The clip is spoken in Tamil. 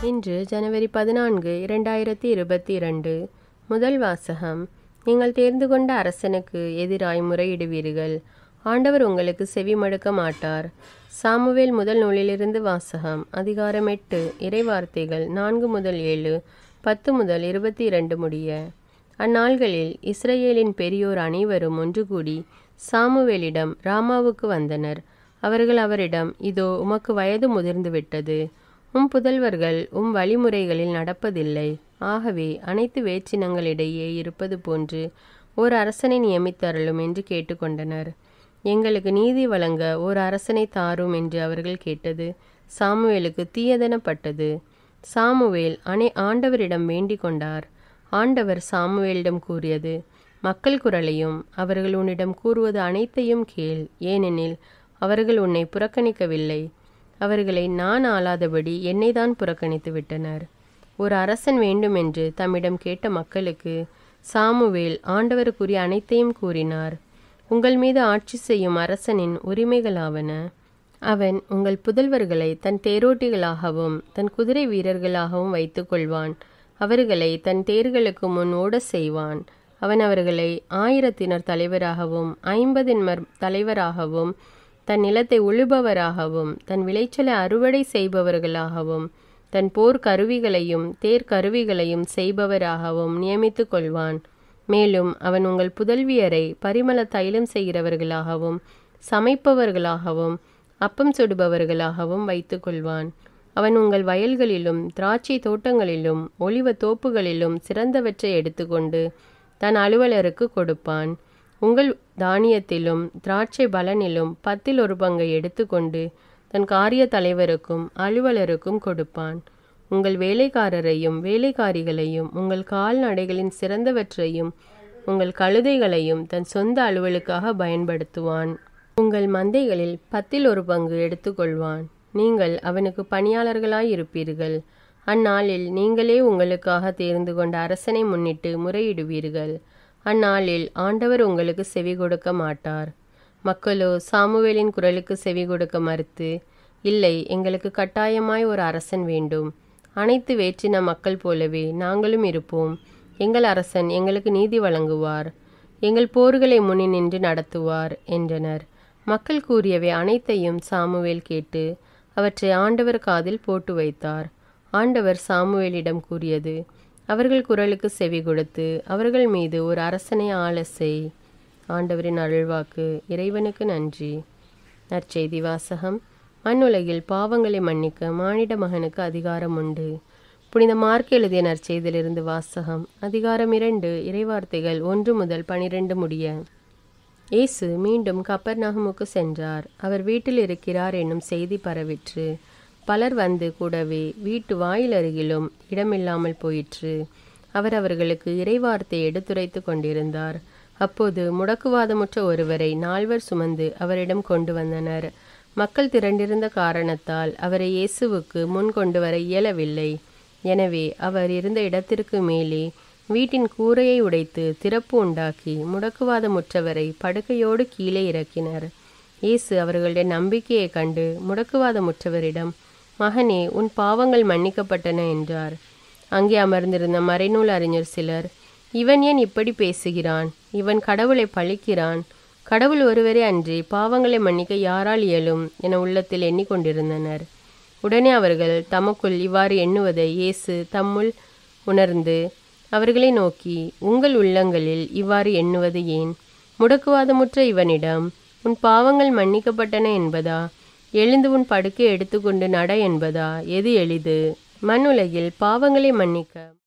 இன்று ஜனவரி பதினான்கு இரண்டாயிரத்தி இருபத்தி இரண்டு முதல் வாசகம் நீங்கள் தேர்ந்து கொண்ட அரசனுக்கு எதிராய் முறையிடுவீர்கள் ஆண்டவர் உங்களுக்கு செவி மடுக்க மாட்டார் சாமுவேல் முதல் நூலிலிருந்து வாசகம் அதிகாரம் எட்டு இறைவார்த்தைகள் நான்கு முதல் ஏழு பத்து முதல் இருபத்தி இரண்டு முடிய அந்நாள்களில் இஸ்ரவேலின் பெரியோர் அனைவரும் ஒன்று கூடி சாமுவேலிடம் ராமாவுக்கு வந்தனர் அவர்கள் அவரிடம் இதோ உமக்கு வயது முதிர்ந்து விட்டது உம் புதல்வர்கள் உம் வழிமுறைகளில் நடப்பதில்லை ஆகவே அனைத்து வேற்றினங்களிடையே இருப்பது போன்று ஓர் அரசனை நியமித்தருளும் என்று கேட்டுக்கொண்டனர் எங்களுக்கு நீதி வழங்க ஓர் அரசனை தாரும் என்று அவர்கள் கேட்டது சாமுவேலுக்கு தீயதெனப்பட்டது சாமுவேல் அனை ஆண்டவரிடம் வேண்டிக் கொண்டார் ஆண்டவர் சாமுவேலிடம் கூறியது மக்கள் குரலையும் அவர்கள் உன்னிடம் கூறுவது அனைத்தையும் கேள் ஏனெனில் அவர்கள் உன்னை புறக்கணிக்கவில்லை அவர்களை நான் ஆளாதபடி என்னைதான் புறக்கணித்து விட்டனர் ஒரு அரசன் வேண்டுமென்று தம்மிடம் கேட்ட மக்களுக்கு சாமுவேல் ஆண்டவருக்குரிய அனைத்தையும் கூறினார் உங்கள் மீது ஆட்சி செய்யும் அரசனின் உரிமைகளாவன அவன் உங்கள் புதல்வர்களை தன் தேரோட்டிகளாகவும் தன் குதிரை வீரர்களாகவும் வைத்துக் கொள்வான் அவர்களை தன் தேர்களுக்கு முன் ஓட செய்வான் அவன் அவர்களை ஆயிரத்தினர் தலைவராகவும் ஐம்பதின்மர் தலைவராகவும் தன் நிலத்தை உழுபவராகவும் தன் விளைச்சலை அறுவடை செய்பவர்களாகவும் தன் போர் கருவிகளையும் தேர் கருவிகளையும் செய்பவராகவும் நியமித்து கொள்வான் மேலும் அவன் உங்கள் புதல்வியரை பரிமள தைலம் செய்கிறவர்களாகவும் சமைப்பவர்களாகவும் அப்பம் சுடுபவர்களாகவும் வைத்து கொள்வான் அவன் உங்கள் வயல்களிலும் திராட்சை தோட்டங்களிலும் ஒளிவ தோப்புகளிலும் சிறந்தவற்றை எடுத்துக்கொண்டு தன் அலுவலருக்கு கொடுப்பான் உங்கள் தானியத்திலும் திராட்சை பலனிலும் பத்தில் ஒரு பங்கை எடுத்துக்கொண்டு தன் காரிய தலைவருக்கும் அலுவலருக்கும் கொடுப்பான் உங்கள் வேலைக்காரரையும் வேலைக்காரிகளையும் உங்கள் கால்நடைகளின் சிறந்தவற்றையும் உங்கள் கழுதைகளையும் தன் சொந்த அலுவலுக்காக பயன்படுத்துவான் உங்கள் மந்தைகளில் பத்தில் ஒரு பங்கு எடுத்துக்கொள்வான் நீங்கள் அவனுக்கு பணியாளர்களாய் இருப்பீர்கள் அந்நாளில் நீங்களே உங்களுக்காக தேர்ந்து கொண்ட அரசனை முன்னிட்டு முறையிடுவீர்கள் அந்நாளில் ஆண்டவர் உங்களுக்கு செவி கொடுக்க மாட்டார் மக்களோ சாமுவேலின் குரலுக்கு செவி கொடுக்க மறுத்து இல்லை எங்களுக்கு கட்டாயமாய் ஒரு அரசன் வேண்டும் அனைத்து வேற்றின மக்கள் போலவே நாங்களும் இருப்போம் எங்கள் அரசன் எங்களுக்கு நீதி வழங்குவார் எங்கள் போர்களை முன்னி நின்று நடத்துவார் என்றனர் மக்கள் கூறியவை அனைத்தையும் சாமுவேல் கேட்டு அவற்றை ஆண்டவர் காதில் போட்டு வைத்தார் ஆண்டவர் சாமுவேலிடம் கூறியது அவர்கள் குரலுக்கு செவி கொடுத்து அவர்கள் மீது ஒரு அரசனை ஆள செய் ஆண்டவரின் அருள்வாக்கு இறைவனுக்கு நன்றி நற்செய்தி வாசகம் மண்ணுலகில் பாவங்களை மன்னிக்க மானிட மகனுக்கு அதிகாரம் உண்டு புனித மார்க் எழுதிய நற்செய்தியிலிருந்து வாசகம் அதிகாரம் இரண்டு இறைவார்த்தைகள் ஒன்று முதல் பனிரெண்டு முடிய இயேசு மீண்டும் கப்பர் நகமுக்கு சென்றார் அவர் வீட்டில் இருக்கிறார் என்னும் செய்தி பரவிற்று பலர் வந்து கூடவே வீட்டு வாயில் அருகிலும் இடமில்லாமல் போயிற்று அவர் அவர்களுக்கு இறைவார்த்தை எடுத்துரைத்து கொண்டிருந்தார் அப்போது முடக்குவாதமுற்ற ஒருவரை நால்வர் சுமந்து அவரிடம் கொண்டு வந்தனர் மக்கள் திரண்டிருந்த காரணத்தால் அவரை இயேசுவுக்கு முன் கொண்டு வர இயலவில்லை எனவே அவர் இருந்த இடத்திற்கு மேலே வீட்டின் கூரையை உடைத்து திறப்பு உண்டாக்கி முடக்குவாதமுற்றவரை படுக்கையோடு கீழே இறக்கினர் இயேசு அவர்களுடைய நம்பிக்கையை கண்டு முடக்குவாதமுற்றவரிடம் மகனே உன் பாவங்கள் மன்னிக்கப்பட்டன என்றார் அங்கே அமர்ந்திருந்த மறைநூல் அறிஞர் சிலர் இவன் ஏன் இப்படி பேசுகிறான் இவன் கடவுளை பழிக்கிறான் கடவுள் ஒருவரே அன்றி பாவங்களை மன்னிக்க யாரால் இயலும் என உள்ளத்தில் எண்ணிக்கொண்டிருந்தனர் உடனே அவர்கள் தமக்குள் இவ்வாறு எண்ணுவதை இயேசு தம்முள் உணர்ந்து அவர்களை நோக்கி உங்கள் உள்ளங்களில் இவ்வாறு எண்ணுவது ஏன் முடக்குவாதமுற்ற இவனிடம் உன் பாவங்கள் மன்னிக்கப்பட்டன என்பதா எழுந்து உன் படுக்கை எடுத்துக்கொண்டு நட என்பதா எது எளிது மண்ணுலகில் பாவங்களை மன்னிக்க